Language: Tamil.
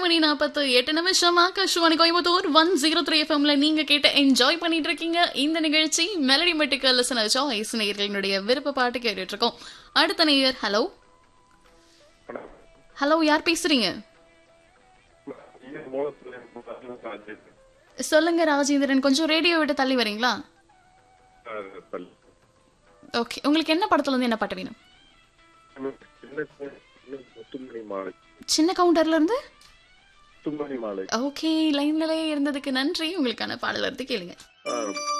மணி நாற்பத்து எட்டு நிமிஷம் Akashvani Coimbatore one zero three எஃப்எம்ல நீங்க கேட்ட என்ஜாய் பண்ணிட்டு இருக்கீங்க இந்த நிகழ்ச்சி மெலடி மெட்டுக்கு லிசனர் சாய்ஸ் நேயர்களுடைய விருப்ப பாட்டு கேட்டுட்டு இருக்கோம் அடுத்த நேயர் ஹலோ ஹலோ யார் பேசுறீங்க சொல்லுங்க ராஜேந்திரன் கொஞ்சம் ரேடியோ விட்டு தள்ளி வரீங்களா ஓகே உங்களுக்கு என்ன படத்துல இருந்து என்ன பாட்டு வேணும் முத்துமணி மாலை சின்ன கவுண்டர்ல இருந்து முத்துமணி மாலை ஓகே லைன்லயே இருந்ததுக்கு நன்றி உங்களுக்கான பாடல் இருந்து கேளுங்க ஆ,